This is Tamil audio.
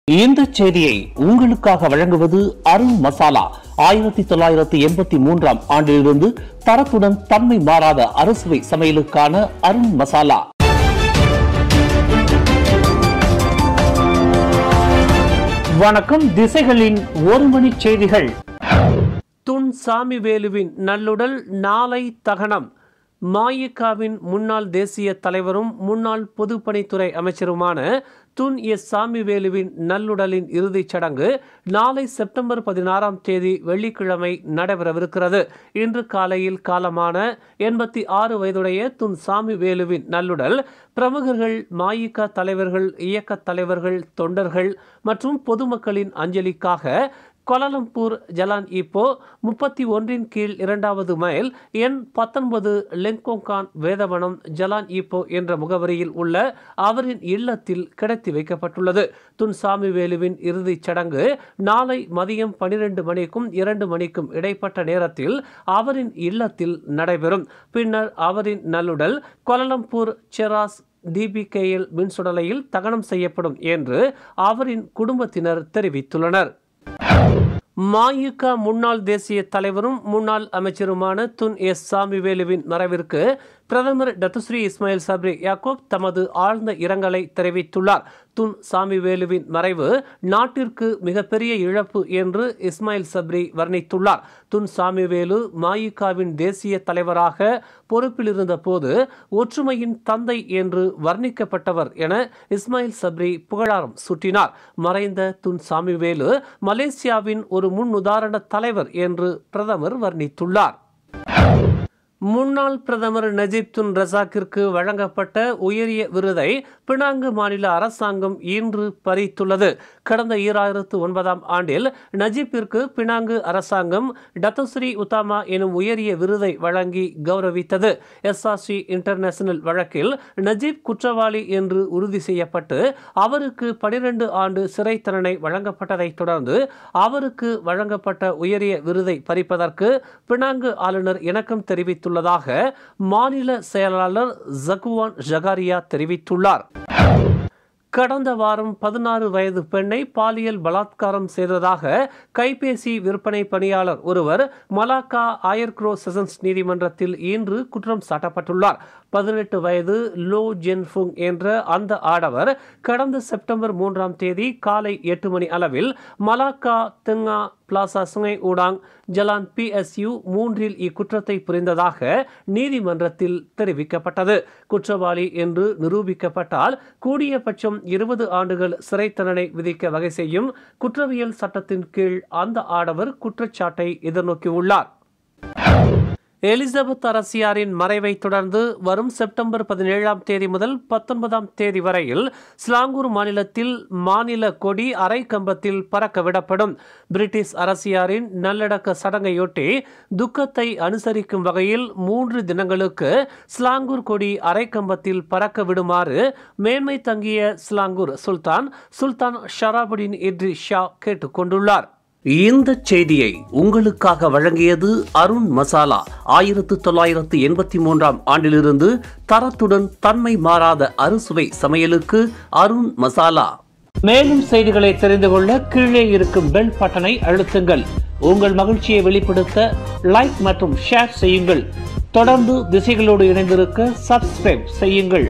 இந்த செய்தியை உங்களுக்காக வழங்குவது அருண் மசாலா ஆயிரத்தி தொள்ளாயிரத்தி எண்பத்தி மூன்றாம் ஆண்டிலிருந்து தரத்துடன் தன்மை மாறாத அறுசுவை சமையலுக்கான அருண் மசாலா வணக்கம் திசைகளின் ஒரு மணி செய்திகள் துன் சாமிவேலுவின் நல்லுடல் நாளை தகனம் மாயிகாவின் முன்னாள் தேசிய தலைவரும் முன்னாள் பொதுப்பணித்துறை அமைச்சருமான துன் எஸ் சாமிவேலுவின் நல்லுடலின் இறுதிச் சடங்கு நாளை செப்டம்பர் பதினாறாம் தேதி வெள்ளிக்கிழமை நடைபெறவிருக்கிறது இன்று காலையில் காலமான எண்பத்தி ஆறு வயதுடைய துன் சாமிவேலுவின் நல்லுடல் பிரமுகர்கள் மாயிகா தலைவர்கள் இயக்கத் தலைவர்கள் தொண்டர்கள் மற்றும் பொதுமக்களின் அஞ்சலிக்காக கோலாலம்பூர் ஜலான் இப்போ முப்பத்தி ஒன்றின் கீழ் இரண்டாவது மைல் எண் பத்தொன்பது லெங்கோங்கான் வேதவனம் ஜலான் இப்போ என்ற முகவரியில் உள்ள அவரின் இல்லத்தில் கிடத்தி வைக்கப்பட்டுள்ளது துன்சாமி வேலுவின் இறுதிச் சடங்கு நாளை மதியம் பனிரெண்டு மணிக்கும் இரண்டு மணிக்கும் இடைப்பட்ட நேரத்தில் அவரின் இல்லத்தில் நடைபெறும் பின்னர் அவரின் நல்லுடல் கோலாலம்பூர் செராஸ் டிபிகேஎல் மின்சுடலையில் தகனம் செய்யப்படும் என்று அவரின் குடும்பத்தினர் தெரிவித்துள்ளனர் மாயுகா முன்னாள் தேசிய தலைவரும் முன்னாள் அமைச்சருமான துன் எஸ் சாமிவேலுவின் மறைவிற்கு பிரதமர் டத்துஸ்ரீ இஸ்மாயில் சப்ரி யாக்கூப் தமது ஆழ்ந்த இரங்கலை தெரிவித்துள்ளார் துன் சாமிவேலுவின் மறைவு நாட்டிற்கு மிகப்பெரிய இழப்பு என்று இஸ்மாயில் சப்ரி வர்ணித்துள்ளார் துன் சாமிவேலு மாயுகாவின் தேசிய தலைவராக பொறுப்பில் இருந்த போது ஒற்றுமையின் தந்தை என்று வர்ணிக்கப்பட்டவர் என இஸ்மாயில் சப்ரி புகழாரம் சூட்டினார் மறைந்த துன் சாமிவேலு மலேசியாவின் ஒரு முன் உதாரண தலைவர் என்று பிரதமர் வர்ணித்துள்ளார் முன்னாள் பிரதமர் நஜீப் துன் ரசாக்கிற்கு வழங்கப்பட்ட உயரிய விருதை பினாங்கு மாநில அரசாங்கம் இன்று பறித்துள்ளது கடந்த ஈராயிரத்து ஒன்பதாம் ஆண்டில் நஜீப்பிற்கு பினாங்கு அரசாங்கம் டத்தஸ்ரீ உத்தாமா எனும் உயரிய விருதை வழங்கி கௌரவித்தது எஸ்ஆர்சி இன்டர்நேஷனல் வழக்கில் நஜீப் குற்றவாளி என்று உறுதி செய்யப்பட்டு அவருக்கு பனிரெண்டு ஆண்டு சிறை தண்டனை வழங்கப்பட்டதைத் தொடர்ந்து அவருக்கு வழங்கப்பட்ட உயரிய விருதை பறிப்பதற்கு பினாங்கு ஆளுநர் இணக்கம் தெரிவித்துள்ளதாக மாநில செயலாளர் ஜகுவான் ஜகாரியா தெரிவித்துள்ளார் கடந்த வாரம் பதினாறு வயது பெண்ணை பாலியல் பலாத்காரம் செய்ததாக கைபேசி விற்பனை பணியாளர் ஒருவர் மலாக்கா ஆயர்க்ரோ செஷன்ஸ் நீதிமன்றத்தில் இன்று குற்றம் சாட்டப்பட்டுள்ளார் பதினெட்டு வயது லோ ஜென்ஃபுங் என்ற அந்த ஆடவர் கடந்த செப்டம்பர் மூன்றாம் தேதி காலை எட்டு மணி அளவில் Melaka Tengah Plaza Sungai Udang Jalan PSU மூன்றில் இக்குற்றத்தை புரிந்ததாக நீதிமன்றத்தில் தெரிவிக்கப்பட்டது குற்றவாளி என்று நிரூபிக்கப்பட்டால் கூடியபட்சம் இருபது ஆண்டுகள் சிறை தண்டனை விதிக்க வகை செய்யும் குற்றவியல் சட்டத்தின் கீழ் அந்த ஆடவர் குற்றச்சாட்டை எதிர்நோக்கியுள்ளார் எலிசபெத் அரசியாரின் மறைவை தொடர்ந்து வரும் செப்டம்பர் பதினேழாம் தேதி முதல் பத்தொன்பதாம் தேதி வரையில் ஸ்லாங்கூர் மாநிலத்தில் மாநில கொடி அரை கம்பத்தில் பறக்க விடப்படும் பிரிட்டிஷ் அரசியாரின் நல்லடக்க சடங்கையொட்டி துக்கத்தை அனுசரிக்கும் வகையில் மூன்று தினங்களுக்கு ஸ்லாங்கூர் கொடி அரை கம்பத்தில் பறக்க விடுமாறு மேன்மை தங்கிய ஸ்லாங்கூர் சுல்தான் சுல்தான் ஷராபுடின் இட்ரி ஷா கேட்டுக்கொண்டுள்ளார் இந்த செய்தியை உங்களுக்காக வழங்கியது அருண் மசாலா ஆயிரத்து தொள்ளாயிரத்து எண்பத்தி மூன்றாம் ஆண்டிலிருந்து தரத்துடன் தன்மை மாறாத அறுசுவை சமையலுக்கு அருண் மசாலா மேலும் செய்திகளை தெரிந்து கொள்ள கீழே இருக்கும் பெல் பட்டனை அழுத்துங்கள் உங்கள் மகிழ்ச்சியை வெளிப்படுத்த லைக் மற்றும் ஷேர் செய்யுங்கள் தொடர்ந்து திசைகளோடு இணைந்திருக்க சப்ஸ்கிரைப் செய்யுங்கள்